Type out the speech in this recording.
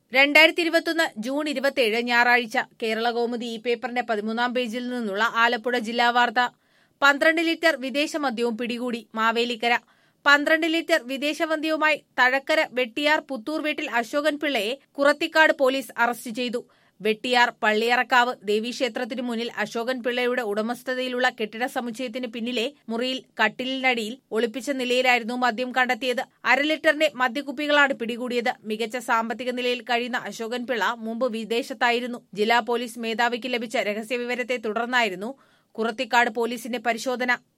രണ്ടായിരത്തി ഇരുപത്തൊന്ന് ജൂൺ ഇരുപത്തിയേഴ് ഞായറാഴ്ച കേരള കൗമുദി ഈ പേപ്പറിന്റെ പതിമൂന്നാം പേജിൽ നിന്നുള്ള ആലപ്പുഴ ജില്ലാ വാർത്ത പന്ത്രണ്ട് ലിറ്റർ വിദേശ മദ്യവും പിടികൂടി മാവേലിക്കര പന്ത്രണ്ട് ലിറ്റർ വിദേശ മദ്യവുമായി തഴക്കര വെട്ടിയാർ പുത്തൂർ വീട്ടിൽ അശോകൻ പിള്ളയെ കുറത്തിക്കാട് പോലീസ് അറസ്റ്റ് ചെയ്തു വെട്ടിയാർ പള്ളിയറക്കാവ് ദേവീക്ഷേത്രത്തിനു മുന്നിൽ അശോകൻ പിള്ളയുടെ ഉടമസ്ഥതയിലുള്ള കെട്ടിട സമുച്ചയത്തിന് പിന്നിലെ മുറിയിൽ കട്ടിലിനടിയിൽ ഒളിപ്പിച്ച നിലയിലായിരുന്നു മദ്യം കണ്ടെത്തിയത് അര ലിറ്ററിന്റെ മദ്യക്കുപ്പികളാണ് പിടികൂടിയത് മികച്ച സാമ്പത്തിക നിലയിൽ കഴിയുന്ന അശോകൻ പിള്ള മുമ്പ് വിദേശത്തായിരുന്നു ജില്ലാ പോലീസ് മേധാവിക്ക് ലഭിച്ച രഹസ്യവിവരത്തെ തുടർന്നായിരുന്നു കുറത്തിക്കാട് പോലീസിന്റെ പരിശോധന